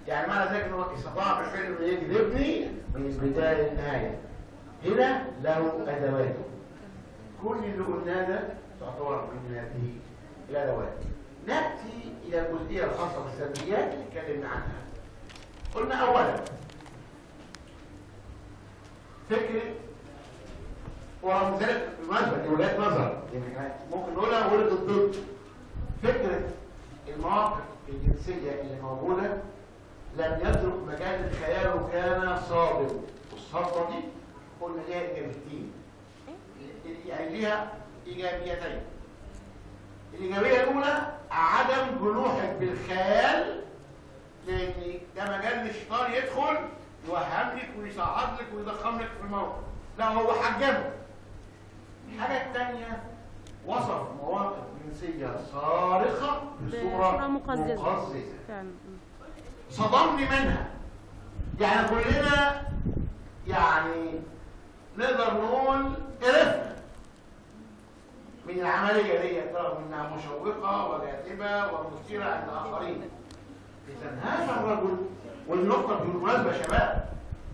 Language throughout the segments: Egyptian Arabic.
يعني معنى ذلك انه استطاع بالفعل انه يجذبني من البدايه للنهايه هنا له ادواته كل اللي قلناه ده تعتبر من هذه الادوات ناتي الى الجزئيه الخاصه بالسلبيات اللي اتكلمنا عنها قلنا اولا فكره ورغم ذلك بالمناسبه دي وجهات نظر يعني إحنا ممكن نقولها ولد الضد فكره المواقف الجنسيه اللي موجوده لم يترك مجال الخيال وكان صادق والصدمه دي قلنا ليها ايجابيتين يعني ليها ايجابيتين الايجابيه الاولى عدم جنوحك بالخيال لان ده مجال الشيطان يدخل يوهم لك ويصعد لك ويضخم لك في الموقف لا هو حجمه الحاجه الثانيه وصف مواقف جنسيه صارخه بصورة بصوره مقززة. مقززه فعلا صدمني منها يعني كلنا يعني نقدر نقول قرفنا من العملية دي رغم انها مشوقة وجاذبة ومثيرة عند الآخرين إذا هذا الرجل والنقطة بالمناسبة يا شباب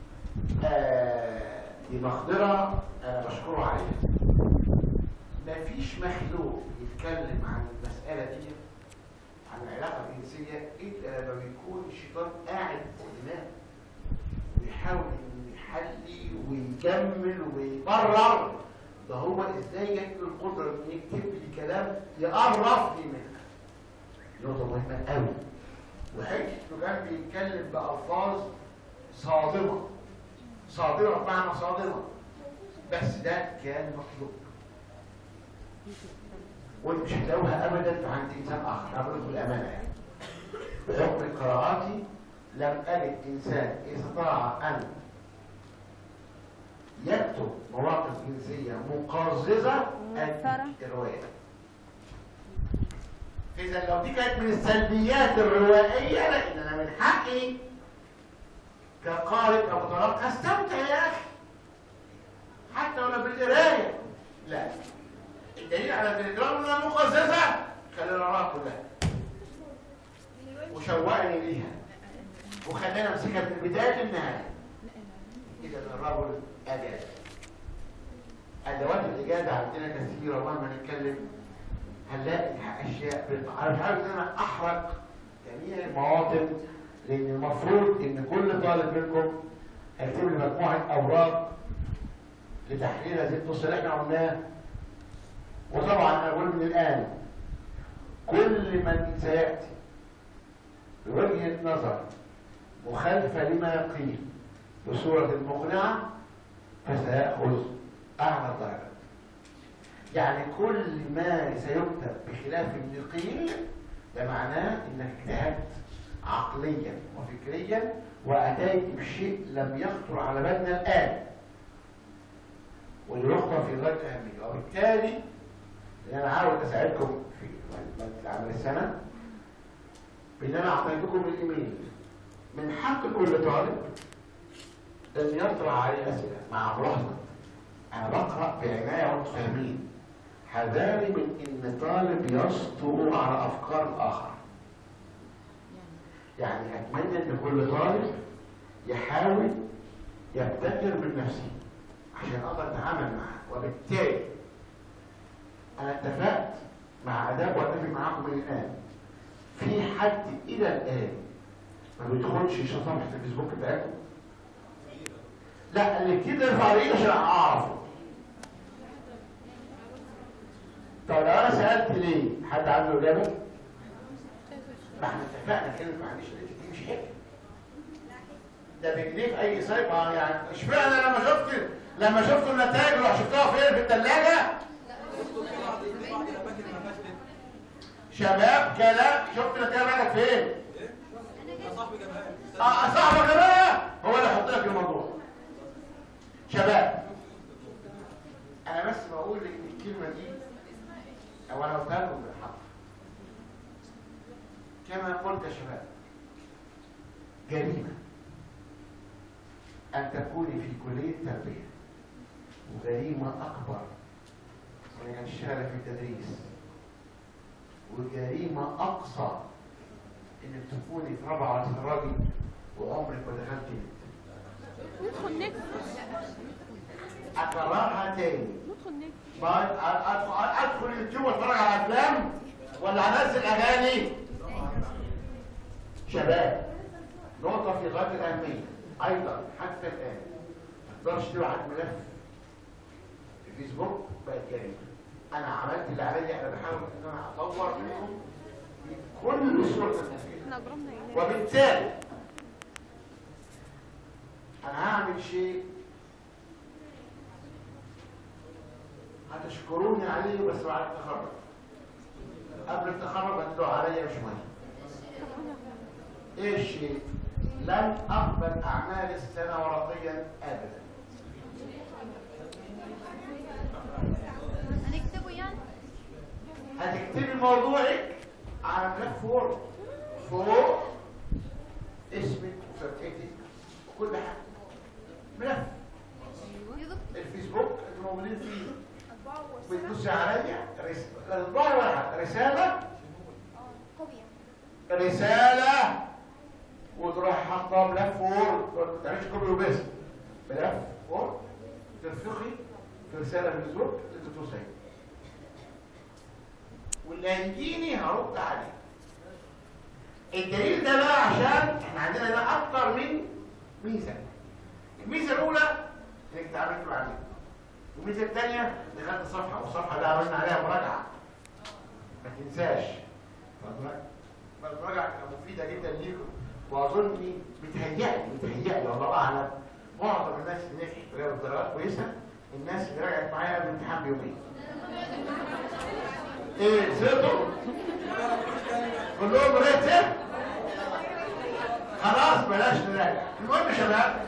آه دي مقدرة أنا بشكره عليها مفيش مخلوق يتكلم عن المسألة دي عن العلاقة الجنسية إلا لما بيكون الشيطان قاعد قدامه ويحاول إنه يحلي ويجمل ويبرر ده هو ازاي جات له القدرة إنه يكتب لي كلام يقرفني منها نقطة مهمة قوي وحته إنه كان بيتكلم بألفاظ صادمة صادمة بمعنى صادمة بس ده كان مطلوب ومش هتلاقوها ابدا عند انسان اخر هقول لكم الامانه يعني بحكم قراءاتي لم اجد انسان استطاع ان يكتب مواقف جنسيه مقززه مؤثرة. قد الروايه اذا لو دي كانت من السلبيات الروائيه لكن انا من حقي كقارئ او كطلاب استمتع يا اخي حتى ولا بالقرايه لا الدليل على التليجرام انها مقززه خلينا نراها كلها وشوقني ليها وخلينا امسكها من البدايه للنهايه اذا الرجل اجاز ادوات الاجازه عندنا كثيره ومهما نتكلم هنلاقي اشياء بت- انا مش عارف ان انا احرق جميع المواطن لان المفروض ان كل طالب منكم هيكتب لي مجموعه اوراق لتحليل هذه النص اللي احنا قلناه وطبعا انا بقول من الان كل من سياتي بوجهه نظر مخالفه لما قيل بصوره مقنعه فسياخذ اعلى الدرجات يعني كل ما سيكتب بخلاف اللي قيل ده معناه انك اجتهدت عقليا وفكريا واتيت بشيء لم يخطر على بالنا الان والنقطه في غايه الاهميه وبالتالي ان انا عاوز اساعدكم في مجلس عمل السنه بان انا اعطيتكم الايميل من حق كل طالب ان يطرح عليه اسئله مع ملاحظه انا بقرا بعنايه وانتم فاهمين حذاري من ان طالب يسطو على افكار الاخر يعني اتمنى ان كل طالب يحاول يبتكر من نفسه عشان اقدر اتعامل معاه وبالتالي انا اتفقت مع اداب واتفق معاكم من الان في حد الى الان ما بيدخلش صفحه الفيسبوك بتاعتكم لا اللي كده يرفع ايده عشان اعرفه طب لو انا سالت ليه حد عنده اجابه ما احنا اتفقنا كده معلش دي مش حكمه ده بجنيه في اي سايب اه يعني اشمعنى لما شفت لما شفت النتائج رحت شفتها فين في الثلاجه شباب كلام شفت النتائج بتاعتك فين اه صاحبك بقى هو اللي يحط لك الموضوع شباب انا بس بقول ان الكلمه دي او انا قلتها لكم بالحق كما قلت يا شباب جريمه ان تكوني في كليه تربيه وجريمه اكبر من ان تشتغل في التدريس وجريمه اقصى انك تكوني في رابعه وتتخرجي وعمرك ما دخلتي ندخل نت اكررها تاني ندخل نت ما ادخل ادخل اليوتيوب واتفرج على افلام ولا انزل اغاني شباب نقطة في غاية الأهمية أيضا حتى الآن ما تقدرش تبعت ملف في فيسبوك بقت جريمة أنا عملت اللي عليا أنا بحاول إن أنا أطور منهم بكل صورة ممكنة احنا اجرمنا هناك وبالتالي انا هعمل شيء هتشكروني عليه بس بعد التخرج قبل التخرج هتدعوا عليا مش مهم ايه الشيء لن اقبل اعمال السنه ورقيا ابدا هنكتبه يعني هتكتبي موضوعك على ملف وورد فوق اسمك وفتحتك وكل حاجه ملف يا دكتور الفيسبوك انتوا موجودين فيه أطبعه وأرسله بتبصي عليا رس... لا تطبعي ولا حاجه رساله اه كوبيا رساله وتروحي حاطه ملف وورد ما تعملش كوبي وبس ملف وورد ترفقي في رساله في الفيسبوك انت توصلي واللي هيجيني هرد عليه الدليل ده بقى عشان احنا عندنا ده اكتر من ميزه الميزه الاولى انك تعملت عليه والميزه الثانيه دخلت صفحه والصفحه دي عملنا عليها مراجعه ما تنساش فالمراجعه كانت مفيده جدا ليكم واظن بتهيألي بتهيألي والله اعلم معظم الناس اللي نجحت وجابت درجات كويسه الناس اللي رجعت معايا قبل الامتحان بيومين ايه زيتوا كلهم ريتم خلاص بلاش نراجع المهم يا شباب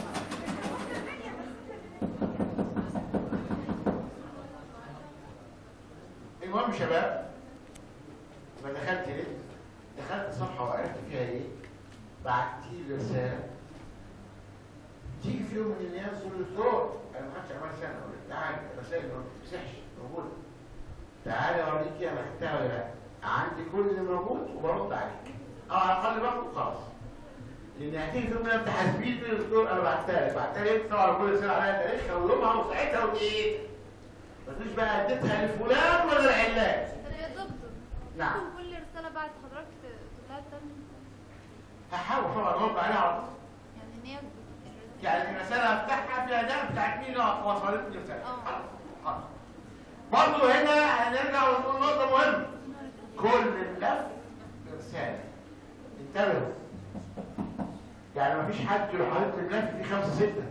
المهم يا شباب ما دخلت ليه دخلت صفحه وعرفت فيها ايه بعتي لي رساله تيجي في يوم من الايام تقول لي دكتور انا ما خدتش اعمال سنه اقول لك تعالى الرسائل ما بتمسحش موجوده تعالى اوريك انا خدتها ولا لا عندي كل اللي موجود وبرد عليك او على الاقل باخد خلاص لان هتيجي في يوم من الايام تحاسبيني تقول لي دكتور انا بعتها لك بعتها لك طبعا كل رساله عليها تاريخها ويومها وساعتها وايه ما تقولش بقى اديتها لفلان ولا العلان طب يا دكتور نعم. ممكن كل رسالة بعد حضرتك تقولها تاني هحاول طبعا ارد عليها على طول يعني ان هي يعني الرساله افتحها فيها ده بتاعت مين اللي وصلت لي رساله آه. خلاص خلاص برضه هنا هنرجع ونقول نقطه مهمه كل ملف برساله انتبهوا يعني مفيش حد يروح حاطط لي ملف فيه خمسه سته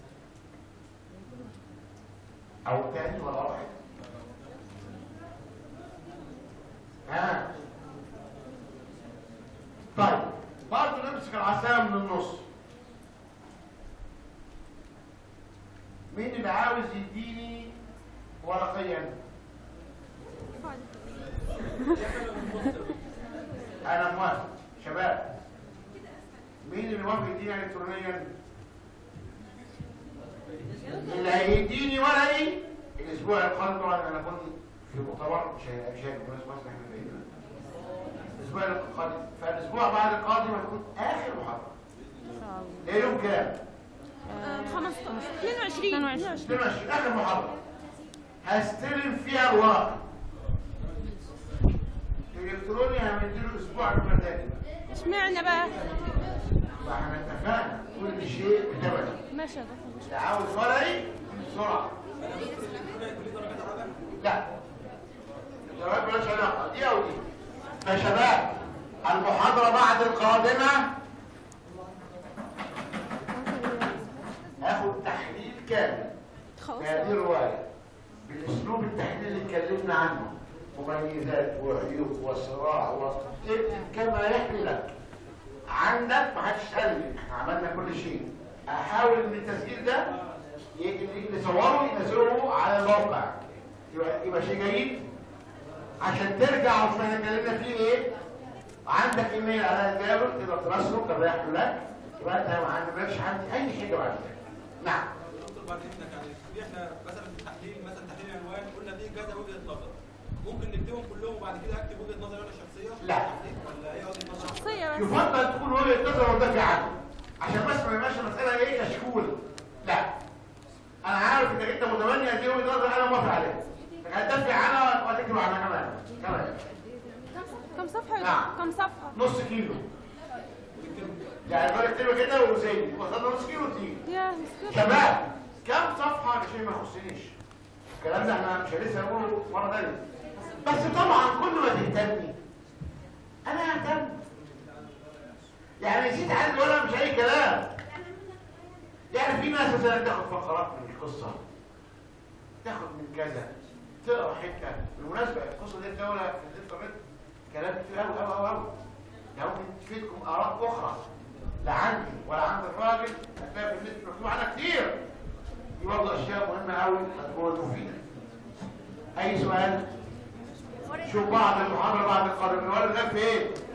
او تاني ولا واحد ها طيب برضه نمسك العصايه من النص مين اللي عاوز يديني ورقيا انا موافق شباب مين اللي موافق يديني الكترونيا اللي هيديني ورقي الاسبوع القادم طبعا انا كنت في مؤتمر مش هي- مش هيبقى ناس مصر احنا بعيدين الاسبوع القادم فالاسبوع بعد القادم هتكون اخر محاضره ايه يوم كام 15 22 22 22 اخر محاضره هستلم فيها الورق الالكتروني هنديله اسبوع بالبرنامج اشمعنى بقى فاحنا اتفقنا كل شيء بثمنه ماشي يا دكتور اللي عاوز ورقي بسرعه لا الجواب مالهاش علاقه دي او دي يا شباب المحاضره بعد القادمه هاخد تحليل كامل خلاص هذه الرواية بالاسلوب التحليل اللي اتكلمنا عنه مميزات وعيوب وصراع واكتب كما يحلو لك عندك ما حدش قال لي احنا عملنا كل شيء احاول ان التسجيل ده ي- اللي نصوره ينزله على الموقع يبقى, يبقى شيء جيد عشان ترجع وتشوف احنا اتكلمنا فيه ايه عندك ايميل على الجابر تقدر تراسله كما يحلو لك يبقى انت ما عندكش عندي اي حاجه بعد كده نعم دكتور بعد اذنك يعني في احنا مثلا في التحليل مثلا تحليل العنوان قلنا فيه كذا وجهه نظر ممكن نكتبهم كلهم وبعد كده اكتب وجهه نظري انا الشخصيه لا. ولا ايه وجهه نظر شخصية بس يفضل تكون وجهه نظر ودافع عنها عشان بس ما يبقاش المساله ايه كشكول لا انا عارف انك انت متمني دي وجهه نظر انا موافق عليها لكن هتدافع عنها وهتكتب عنها كمان كمان كم صفحة نعم. كم صفحة نص كيلو يعني الراجل كتبه كده وزي وصلنا نص كيلو تيجي يا مسكين شباب كم صفحة شيء ما يخصنيش الكلام ده احنا مش لسه نقوله مرة تانية بس طبعا كل ما تهتمي انا اهتم يعني نسيت عندي ولا مش اي كلام يعني في ناس مثلا تاخد فقرات من القصة تاخد من كذا تقرا حته بالمناسبه القصه دي الدوله في الانترنت كلام كتير قوي قوي قوي قوي يعني ممكن تفيدكم اراء اخرى لا عندي ولا عند الراجل هتلاقي في النت مكتوب عنها كتير دي برضه اشياء مهمه قوي هتكون مفيده اي سؤال شوف بعض المحاضره بعد القادم الولد ده فين